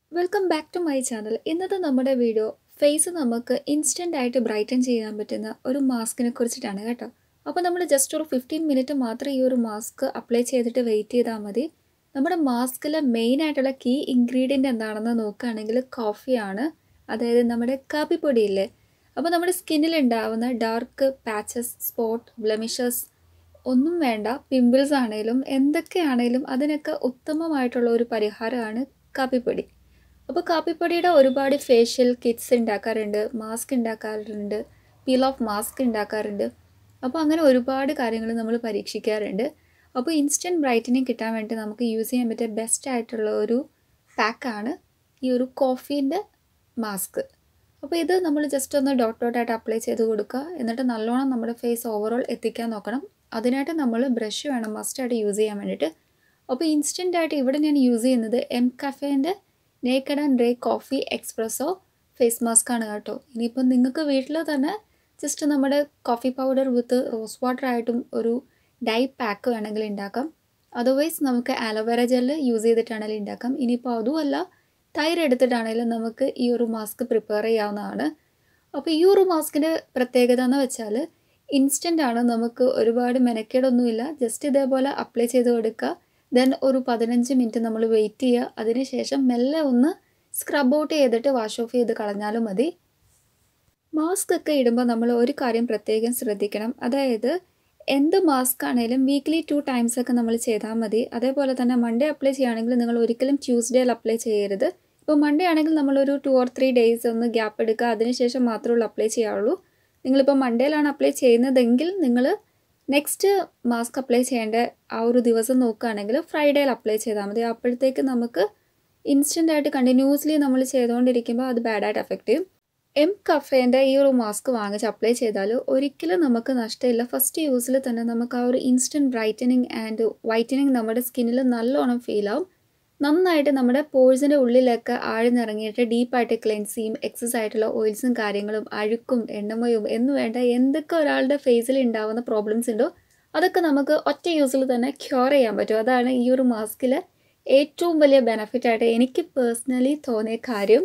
welcome back to my channel ഇന്നത്തെ നമ്മുടെ video face നമുക്ക് ഇൻസ്റ്റൻ്റ് ആയിട്ട് ബ്രൈറ്റൻ ചെയ്യാൻ പറ്റുന്ന ഒരു മാസ്കിനെ കുറിച്ചിട്ടാണ് കേട്ടോ അപ്പോൾ നമ്മൾ ജസ്റ്റ് ഒരു ഫിഫ്റ്റീൻ മിനിറ്റ് മാത്രം ഈ ഒരു മാസ്ക് അപ്ലൈ ചെയ്തിട്ട് വെയിറ്റ് ചെയ്താൽ മതി നമ്മുടെ മാസ്കിലെ മെയിൻ ആയിട്ടുള്ള കീ ഇൻഗ്രീഡിയൻ്റ് എന്താണെന്ന് നോക്കുകയാണെങ്കിൽ കോഫിയാണ് അതായത് നമ്മുടെ കാപ്പിപ്പൊടിയില്ലേ അപ്പോൾ നമ്മുടെ സ്കിന്നിൽ ഉണ്ടാവുന്ന ഡാർക്ക് പാച്ചസ് സ്പോട്ട് ബ്ലെമിഷസ് ഒന്നും വേണ്ട പിമ്പിൾസ് ആണേലും എന്തൊക്കെയാണേലും അതിനൊക്കെ ഉത്തമമായിട്ടുള്ള ഒരു പരിഹാരമാണ് കാപ്പിപ്പൊടി അപ്പോൾ കാപ്പിപ്പൊടിയുടെ ഒരുപാട് ഫേഷ്യൽ കിറ്റ്സ് ഉണ്ടാക്കാറുണ്ട് മാസ്ക് ഉണ്ടാക്കാറുണ്ട് പീൽ ഓഫ് മാസ്ക് ഉണ്ടാക്കാറുണ്ട് അപ്പോൾ അങ്ങനെ ഒരുപാട് കാര്യങ്ങൾ നമ്മൾ പരീക്ഷിക്കാറുണ്ട് അപ്പോൾ ഇൻസ്റ്റൻറ്റ് ബ്രൈറ്റനിങ് കിട്ടാൻ വേണ്ടി നമുക്ക് യൂസ് ചെയ്യാൻ പറ്റിയ ബെസ്റ്റ് ആയിട്ടുള്ള ഒരു പാക്കാണ് ഈ ഒരു കോഫീൻ്റെ മാസ്ക് അപ്പോൾ ഇത് നമ്മൾ ജസ്റ്റ് ഒന്ന് ഡോട്ട് ഡോട്ടായിട്ട് അപ്ലൈ ചെയ്ത് കൊടുക്കുക എന്നിട്ട് നല്ലോണം നമ്മുടെ ഫേസ് ഓവറോൾ എത്തിക്കാൻ നോക്കണം അതിനായിട്ട് നമ്മൾ ബ്രഷ് വേണം മസ്റ്റായിട്ട് യൂസ് ചെയ്യാൻ വേണ്ടിയിട്ട് അപ്പോൾ ഇൻസ്റ്റൻ്റ് ആയിട്ട് ഇവിടെ ഞാൻ യൂസ് ചെയ്യുന്നത് എം കഫേൻ്റെ naked and dry coffee espresso face mask ആണ് കേട്ടോ ഇനിയിപ്പോൾ നിങ്ങൾക്ക് വീട്ടിൽ തന്നെ ജസ്റ്റ് നമ്മുടെ coffee powder with rose water ആയിട്ടും ഒരു ഡൈ പാക്ക് വേണമെങ്കിൽ ഉണ്ടാക്കാം അതർവൈസ് നമുക്ക് ആലോവേറ ജെല്ല് യൂസ് ചെയ്തിട്ടാണെങ്കിലും ഉണ്ടാക്കാം ഇനിയിപ്പോൾ അതുമല്ല തൈര് എടുത്തിട്ടാണെങ്കിലും നമുക്ക് ഈ ഒരു മാസ്ക് പ്രിപ്പയർ ചെയ്യാവുന്നതാണ് അപ്പോൾ ഈ ഒരു മാസ്കിൻ്റെ പ്രത്യേകത എന്ന് വെച്ചാൽ ഇൻസ്റ്റൻ്റ് ആണ് നമുക്ക് ഒരുപാട് മെനക്കേടൊന്നുമില്ല ജസ്റ്റ് ഇതേപോലെ അപ്ലൈ ചെയ്ത് കൊടുക്കുക ദെൻ ഒരു പതിനഞ്ച് മിനിറ്റ് നമ്മൾ വെയിറ്റ് ചെയ്യുക അതിനുശേഷം മെല്ലെ ഒന്ന് സ്ക്രബ് ഔട്ട് ചെയ്തിട്ട് വാഷ് ഓഫ് ചെയ്ത് കളഞ്ഞാലും മതി മാസ്ക് ഒക്കെ ഇടുമ്പോൾ നമ്മൾ ഒരു കാര്യം പ്രത്യേകം ശ്രദ്ധിക്കണം അതായത് എന്ത് മാസ്ക് ആണെങ്കിലും വീക്ക്ലി ടു ടൈംസ് ഒക്കെ നമ്മൾ ചെയ്താൽ മതി അതേപോലെ തന്നെ മൺഡേ അപ്ലൈ ചെയ്യുകയാണെങ്കിൽ നിങ്ങൾ ഒരിക്കലും ട്യൂസ്ഡേയിൽ അപ്ലൈ ചെയ്യരുത് ഇപ്പോൾ മൺഡേ ആണെങ്കിൽ നമ്മളൊരു ടു ഓർ ത്രീ ഡേയ്സ് ഒന്ന് ഗ്യാപ്പ് എടുക്കുക അതിനുശേഷം മാത്രമേ ഉള്ളൂ അപ്ലൈ ചെയ്യാവുള്ളൂ നിങ്ങളിപ്പോൾ മൺഡേയിലാണ് അപ്ലൈ ചെയ്യുന്നതെങ്കിൽ നിങ്ങൾ നെക്സ്റ്റ് മാസ്ക് അപ്ലൈ ചെയ്യേണ്ട ആ ഒരു ദിവസം നോക്കുകയാണെങ്കിൽ ഫ്രൈഡേയിൽ അപ്ലൈ ചെയ്താൽ മതി അപ്പോഴത്തേക്ക് നമുക്ക് ഇൻസ്റ്റൻ്റ് ആയിട്ട് കണ്ടിന്യൂസ്ലി നമ്മൾ ചെയ്തുകൊണ്ടിരിക്കുമ്പോൾ അത് ബാഡായിട്ട് എഫക്റ്റ് ചെയ്യും എം കഫേൻ്റെ ഈ ഒരു മാസ്ക് വാങ്ങിച്ച് അപ്ലൈ ചെയ്താൽ ഒരിക്കലും നമുക്ക് നഷ്ടമില്ല ഫസ്റ്റ് യൂസിൽ തന്നെ നമുക്ക് ആ ഒരു ഇൻസ്റ്റൻറ്റ് ബ്രൈറ്റനിങ് ആൻഡ് വൈറ്റനിങ് നമ്മുടെ സ്കിന്നിൽ നല്ലോണം ഫീൽ ആവും നന്നായിട്ട് നമ്മുടെ പോഴ്സിൻ്റെ ഉള്ളിലൊക്കെ ആഴ്ന്നിറങ്ങിയിട്ട് ഡീപ്പായിട്ട് ക്ലെൻസ് ചെയ്യും എക്സസ് ആയിട്ടുള്ള ഓയിൽസും കാര്യങ്ങളും അഴുക്കും എണ്ണമയും എന്ന് വേണ്ട എന്തൊക്കെ ഒരാളുടെ ഫേസിൽ ഉണ്ടാവുന്ന പ്രോബ്ലംസ് ഉണ്ടോ അതൊക്കെ നമുക്ക് ഒറ്റ യൂസിൽ തന്നെ ക്യൂർ ചെയ്യാൻ പറ്റും അതാണ് ഈ ഒരു മാസ്കിൽ ഏറ്റവും വലിയ ബെനഫിറ്റ് ആയിട്ട് എനിക്ക് പേഴ്സണലി തോന്നിയ കാര്യം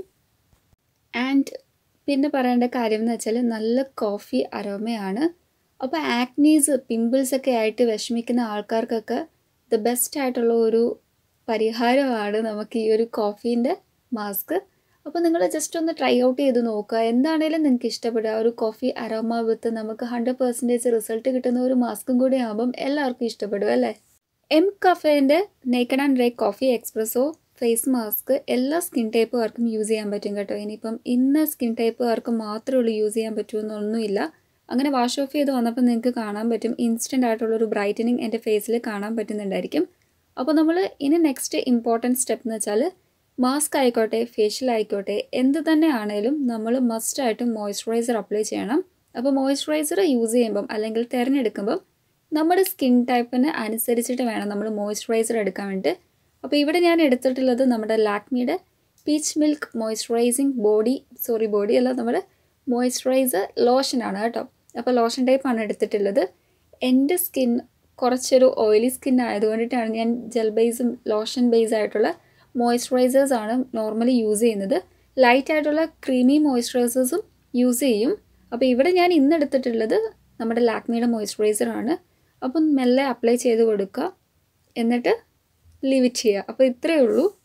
ആൻഡ് പിന്നെ പറയേണ്ട കാര്യം എന്ന് വെച്ചാൽ നല്ല കോഫി അരോമയാണ് അപ്പോൾ ആക്നീസ് പിമ്പിൾസ് ഒക്കെ ആയിട്ട് വിഷമിക്കുന്ന ആൾക്കാർക്കൊക്കെ ദ ബെസ്റ്റ് ആയിട്ടുള്ള ഒരു പരിഹാരമാണ് നമുക്ക് ഈ ഒരു കോഫീൻ്റെ മാസ്ക് അപ്പോൾ നിങ്ങൾ ജസ്റ്റ് ഒന്ന് ട്രൈ ഔട്ട് ചെയ്ത് നോക്കുക എന്താണേലും നിങ്ങൾക്ക് ഇഷ്ടപ്പെടുക ഒരു കോഫി അരോമ വിത്ത് നമുക്ക് ഹൺഡ്രഡ് പെർസെൻറ്റേജ് റിസൾട്ട് കിട്ടുന്ന ഒരു മാസ്കും കൂടി ആകുമ്പം എല്ലാവർക്കും ഇഷ്ടപ്പെടും അല്ലേ എം കഫേൻ്റെ naked and dry coffee espresso face mask എല്ലാ സ്കിൻ ടൈപ്പുകാർക്കും യൂസ് ചെയ്യാൻ പറ്റും കേട്ടോ ഇനിയിപ്പം ഇന്ന സ്കിൻ ടൈപ്പുകാർക്ക് മാത്രമേ ഉള്ളൂ യൂസ് ചെയ്യാൻ പറ്റുമെന്നൊന്നുമില്ല അങ്ങനെ വാഷ് ഓഫ് ചെയ്ത് വന്നപ്പോൾ നിങ്ങൾക്ക് കാണാൻ പറ്റും ഇൻസ്റ്റൻ്റ് ആയിട്ടുള്ളൊരു ബ്രൈറ്റനിങ് എൻ്റെ ഫേസിൽ കാണാൻ പറ്റുന്നുണ്ടായിരിക്കും അപ്പോൾ നമ്മൾ ഇനി നെക്സ്റ്റ് ഇമ്പോർട്ടൻറ്റ് സ്റ്റെപ്പ് എന്ന് വെച്ചാൽ മാസ്ക് ആയിക്കോട്ടെ ഫേഷ്യൽ ആയിക്കോട്ടെ എന്ത് തന്നെ ആണേലും നമ്മൾ മസ്റ്റായിട്ടും മോയ്സ്ചറൈസർ അപ്ലൈ ചെയ്യണം അപ്പോൾ മോയ്സ്ചറൈസർ യൂസ് ചെയ്യുമ്പം അല്ലെങ്കിൽ തിരഞ്ഞെടുക്കുമ്പം നമ്മുടെ സ്കിൻ ടൈപ്പിന് അനുസരിച്ചിട്ട് വേണം നമ്മൾ മോയ്സ്ചറൈസർ എടുക്കാൻ വേണ്ടിയിട്ട് അപ്പോൾ ഇവിടെ ഞാൻ എടുത്തിട്ടുള്ളത് നമ്മുടെ ലാക്മിയുടെ peach milk moisturising body sorry body അല്ല നമ്മുടെ മോയ്സ്ചറൈസർ ലോഷനാണ് കേട്ടോ അപ്പോൾ ലോഷൻ ടൈപ്പാണ് എടുത്തിട്ടുള്ളത് എൻ്റെ സ്കിൻ കുറച്ചൊരു ഓയിലി സ്കിൻ ആയതുകൊണ്ടിട്ടാണ് ഞാൻ ജെൽ ബേസും ലോഷൻ ബേസ് ആയിട്ടുള്ള മോയ്സ്ചറൈസേഴ്സ് ആണ് നോർമലി യൂസ് ചെയ്യുന്നത് ലൈറ്റ് ആയിട്ടുള്ള ക്രീമി മോയ്സ്ചറൈസേഴ്സും യൂസ് ചെയ്യും അപ്പോൾ ഇവിടെ ഞാൻ ഇന്ന് എടുത്തിട്ടുള്ളത് നമ്മുടെ ലാക്മിയുടെ മോയ്സ്ചറൈസർ ആണ് അപ്പം മെല്ലെ അപ്ലൈ ചെയ്ത് കൊടുക്കുക എന്നിട്ട് ലീവ് ഇറ്റ് ചെയ്യുക അപ്പോൾ ഇത്രയേ ഉള്ളൂ